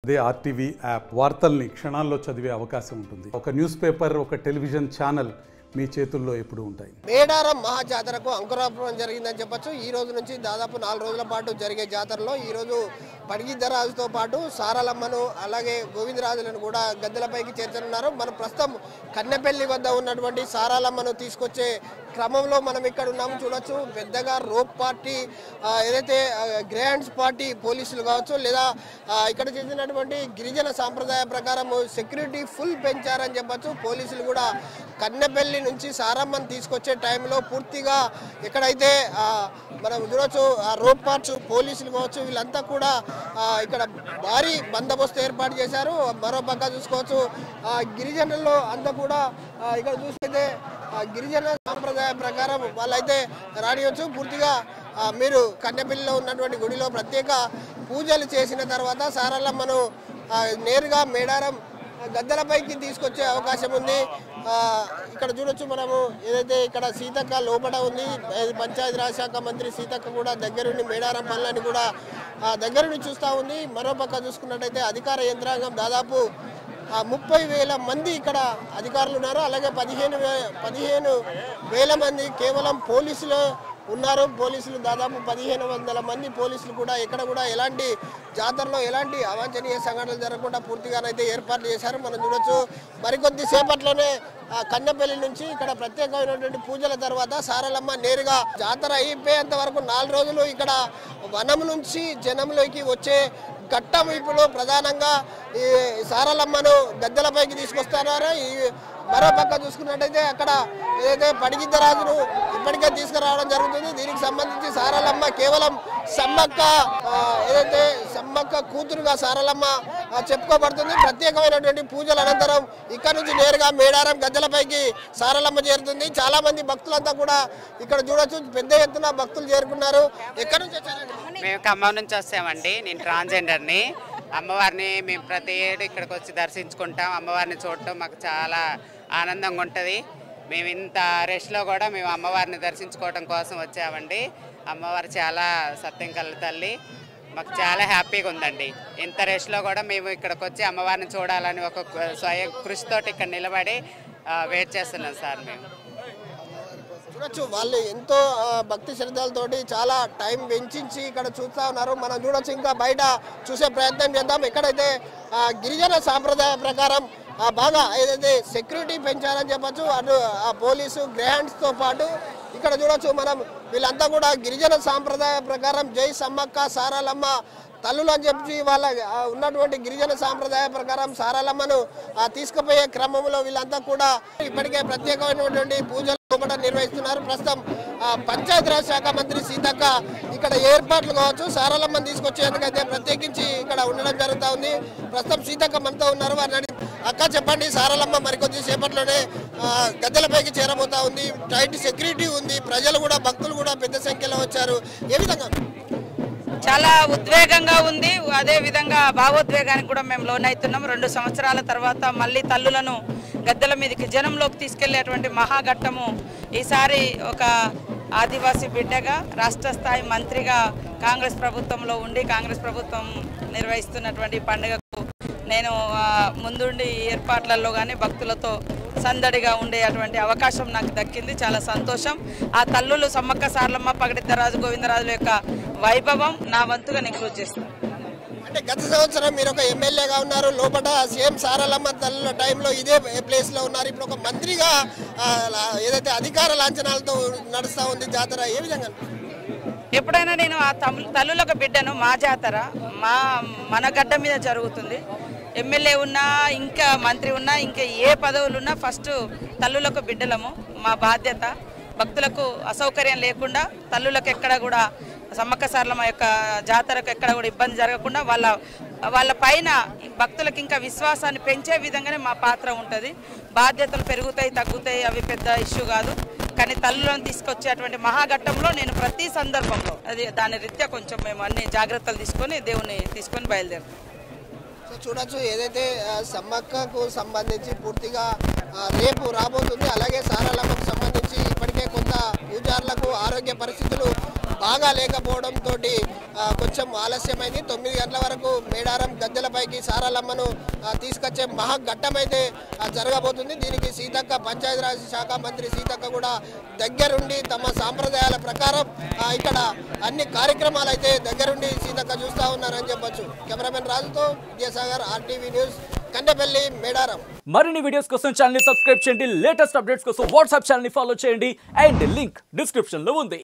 అదే RTV app వార్తల్ని క్షణాల్లో చదివే అవకాశం ఉంటుంది ఒక న్యూస్ పేపర్ ఒక టెలివిజన్ ఛానల్ మీ చేతుల్లో ఎప్పుడూ ఉంటాయి మేడారం మహాజాతరకు అంకురార్పణం జరిగిందని చెప్పొచ్చు ఈ రోజు నుంచి దాదాపు నాలుగు రోజుల పాటు జరిగే జాతరలో ఈ రోజు పడిగిద్దరాజుతో పాటు సారలమ్మను అలాగే గోవిందరాజులను కూడా గద్దెలపైకి చేర్చనున్నారు మనం ప్రస్తుతం కన్నెపల్లి వద్ద ఉన్నటువంటి సారాలమ్మను తీసుకొచ్చే క్రమంలో మనం ఇక్కడ ఉన్నాము చూడొచ్చు పెద్దగా రోప్ పార్టీ ఆ, ఏదైతే ఆ, గ్రాండ్స్ పార్టీ పోలీసులు కావచ్చు లేదా ఆ, ఇక్కడ చేసినటువంటి గిరిజన సాంప్రదాయ ప్రకారం సెక్యూరిటీ ఫుల్ పెంచారని చెప్పొచ్చు పోలీసులు కూడా కన్నెపల్లి నుంచి సారమ్మని తీసుకొచ్చే టైంలో పూర్తిగా ఎక్కడైతే ఆ, మనం చూడొచ్చు ఆ రోడ్ పార్ట్స్ పోలీసులు కావచ్చు వీళ్ళంతా కూడా ఆ, ఇక్కడ భారీ బందోబస్తు ఏర్పాటు చేశారు మరో పక్క చూసుకోవచ్చు ఆ, గిరిజనుల్లో అంతా కూడా ఆ, ఇక్కడ చూస్తే ఆ, గిరిజన సాంప్రదాయ ప్రకారం వాళ్ళైతే రానియొచ్చు పూర్తిగా ఆ, మీరు కన్నెపల్లిలో ఉన్నటువంటి గుడిలో ప్రత్యేక పూజలు చేసిన తర్వాత సారల్లమ్మను ఆ, నేరుగా మేడారం గద్దెలపైకి తీసుకొచ్చే అవకాశం ఉంది ఆ, ఇక్కడ చూడొచ్చు మనము ఏదైతే ఇక్కడ సీతక్క లోపల ఉంది అది పంచాయతీరాజ్ శాఖ మంత్రి సీతక్క కూడా దగ్గరుండి మేడారం పనులని కూడా ఆ, దగ్గరుండి చూస్తూ ఉంది మరోపక్క చూసుకున్నట్టయితే అధికార యంత్రాంగం దాదాపు ఆ, ముప్పై వేల మంది ఇక్కడ అధికారులు ఉన్నారు అలాగే పదిహేను వే పదిహేను వేల మంది కేవలం పోలీసులు ఉన్నారు పోలీసులు దాదాపు పదిహేను వందల మంది పోలీసులు కూడా ఇక్కడ కూడా ఎలాంటి జాతరలో ఎలాంటి అవాంఛనీయ సంఘటనలు జరగకుండా పూర్తిగానైతే ఏర్పాట్లు చేశారు మనం చూడొచ్చు మరికొద్ది సేపట్లోనే ఆ కన్నెపల్లి నుంచి ఇక్కడ ప్రత్యేకమైనటువంటి పూజల తర్వాత సారలమ్మ నేరుగా జాతర అయిపోయేంత వరకు నాలుగు రోజులు ఇక్కడ వనం నుంచి జనంలోకి వచ్చే ఘట్టం ఇప్పుడు ప్రధానంగా ఈ సారలమ్మను గద్దెలపైకి తీసుకొస్తున్నారు ఈ మరో పక్క చూసుకున్నట్టయితే అక్కడ ఏదైతే పడిగిద్దరాజును ఇప్పటికే తీసుకురావడం జరుగుతుంది దీనికి సంబంధించి సారలమ్మ కేవలం సమ్మక్క ఆ, ఏదైతే సమ్మక్క కూతురుగా సారలమ్మ ఆ, చెప్పుకోబడుతుంది ప్రత్యేకమైనటువంటి పూజల అనంతరం ఇక్కడ నుంచి నేరుగా మేడారం గద్దెలపైకి సారలమ్మ చేరుతుంది చాలా మంది భక్తులంతా కూడా ఇక్కడ చూడొచ్చు పెద్ద ఎత్తున భక్తులు చేరుకున్నారు ఎక్కడి నుంచి వచ్చారండి మేము ఖమ్మం నుంచి వస్తామండి నేను ట్రాన్స్జెండర్ని అమ్మవారిని మేము ప్రతి ఏడు ఇక్కడికి వచ్చి దర్శించుకుంటాం అమ్మవారిని చూడటం మాకు చాలా ఆనందంగా ఉంటుంది మేము ఇంత రెష్లో కూడా మేము అమ్మవారిని దర్శించుకోవడం కోసం వచ్చామండి అమ్మవారు చాలా సత్యం కల తల్లి మాకు చాలా హ్యాపీగా ఉందండి ఇంత రెష్లో కూడా మేము ఇక్కడికి వచ్చి అమ్మవారిని చూడాలని ఒక స్వయం కృషితోటి ఇక్కడ నిలబడి ఆ, వెయిట్ చేస్తున్నాం సార్ మేము చూడొచ్చు వాళ్ళు ఎంతో ఆ, భక్తి శ్రద్ధలతోటి చాలా టైం వెచ్చించి ఇక్కడ చూస్తా ఉన్నారు మనం చూడొచ్చు ఇంకా బయట చూసే ప్రయత్నం చేద్దాం ఎక్కడైతే ఆ, గిరిజన సాంప్రదాయ ప్రకారం ఆ, బాగా ఏదైతే సెక్యూరిటీ పెంచారని చెప్పొచ్చు అటు ఆ పోలీసు గ్రాండ్స్ తో పాటు ఇక్కడ చూడొచ్చు మనం వీళ్ళంతా కూడా గిరిజన సాంప్రదాయ ప్రకారం జై సమ్మక్క సారాలమ్మ తల్లులు అని చెప్పి వాళ్ళ ఆ, ఉన్నటువంటి గిరిజన సాంప్రదాయ ప్రకారం సారాలమ్మను ఆ, తీసుకుపోయే క్రమంలో వీళ్ళంతా కూడా ఇప్పటికే ప్రత్యేకమైనటువంటి పూజలు లోపల నిర్వహిస్తున్నారు ప్రస్తుతం ఆ, పంచాయతీరాజ్ శాఖ మంత్రి సీతక్క ఇక్కడ ఏర్పాట్లు కావచ్చు సారాలమ్మని తీసుకొచ్చేందుకైతే ప్రత్యేకించి ఇక్కడ ఉండడం జరుగుతూ ఉంది ప్రస్తుతం సీతక్క మనతో ఉన్నారు వారిని అడిగి, అక్క చెప్పండి సారాలమ్మ మరికొద్ది సేపట్లోనే ఆ, గద్దెలపైకి చేరబోతా ఉంది టైట్ సెక్యూరిటీ ఉంది ప్రజలు కూడా భక్తులు కూడా పెద్ద సంఖ్యలో వచ్చారు ఏ విధంగా చాలా ఉద్వేగంగా ఉంది అదే విధంగా భావోద్వేగానికి కూడా మేము లోనవుతున్నాం రెండు సంవత్సరాల తర్వాత మళ్ళీ తల్లులను గద్దెల మీదకి జనంలోకి తీసుకెళ్లేటువంటి మహాఘట్టము ఈసారి ఒక ఆదివాసీ బిడ్డగా రాష్ట్ర స్థాయి మంత్రిగా కాంగ్రెస్ ప్రభుత్వంలో ఉండి కాంగ్రెస్ ప్రభుత్వం నిర్వహిస్తున్నటువంటి ఈ పండుగకు నేను ఆ, ముందుండి ఈ ఏర్పాట్లలో కానీ భక్తులతో సందడిగా ఉండే అటువంటి అవకాశం నాకు దక్కింది చాలా సంతోషం ఆ తల్లులు సమ్మక్క సార్లమ్మ పగడిద్దరాజు గోవిందరాజుల యొక్క వైభవం నా వంతుగా నేను కృషి చేస్తాను అంటే గత సంవత్సరం మీరు ఒక ఎమ్మెల్యేగా ఉన్నారు లోపల సీఎం సారాలమ్మ తల్లుల టైంలో ఇదే ప్లేస్ లో ఉన్నారు ఇప్పుడు ఒక మంత్రిగా ఆ, లా- ఏదైతే అధికార లాంఛనాలతో నడుస్తా ఉంది జాతర ఏ విధంగా ఎప్పుడైనా నేను ఆ తమ్ము తల్లులకు బిడ్డను మా జాతర మా మన గడ్డ మీద జరుగుతుంది ఎమ్మెల్యే ఉన్నా ఇంకా మంత్రి ఉన్నా ఇంకా ఏ పదవులు ఉన్నా ఫస్ట్ తల్లులకు బిడ్డలము మా బాధ్యత భక్తులకు అసౌకర్యం లేకుండా తల్లులకు ఎక్కడ కూడా సమ్మక్క సార్లమ్మ యొక్క జాతరకు ఎక్కడ కూడా ఇబ్బంది జరగకుండా వాళ్ళ వాళ్ళ పైన భక్తులకు ఇంకా విశ్వాసాన్ని పెంచే విధంగానే మా పాత్ర ఉంటుంది బాధ్యతలు పెరుగుతాయి తగ్గుతాయి అవి పెద్ద ఇష్యూ కాదు కానీ తల్లులను తీసుకొచ్చేటువంటి మహాఘట్టంలో నేను ప్రతి సందర్భంలో అది దాని రీత్యా కొంచెం మేము అన్ని జాగ్రత్తలు తీసుకొని దేవుని తీసుకొని బయలుదేరుతాం సో చూడొచ్చు ఏదైతే ఆ, సమ్మక్కకు సంబంధించి పూర్తిగా ఆ, రేపు రాబోతుంది అలాగే సారాలమ్మకు సంబంధించి ఇప్పటికే కొంత పూజారులకు ఆరోగ్య పరిస్థితులు బాగా లేకపోవడంతో ఆ, కొంచెం ఆలస్యమైంది తొమ్మిది గంటల వరకు మేడారం గద్దెలపైకి సారాలమ్మను ఆ, తీసుకొచ్చే మహాఘట్టం అయితే ఆ, జరగబోతుంది దీనికి సీతక్క పంచాయతీరాజ్ శాఖ మంత్రి సీతక్క కూడా దగ్గరుండి తమ సాంప్రదాయాల ప్రకారం ఆ, ఇక్కడ అన్ని కార్యక్రమాలు అయితే దగ్గరుండి సీతక్క చూస్తూ ఉన్నారని చెప్పొచ్చు కెమెరామెన్ రాజుతో విద్యాసాగర్ ఆర్టీవీ న్యూస్ కండపల్లి మేడారం మరిన్ని వీడియోస్ కోసం ఛానల్ సబ్స్క్రైబ్ చేయండి లేటెస్ట్ అప్డేట్స్ కోసం వాట్సాప్ ఛానల్ ఫాలో చేయండి అండ్ లింక్ డిస్క్రిప్షన్ లో ఉంది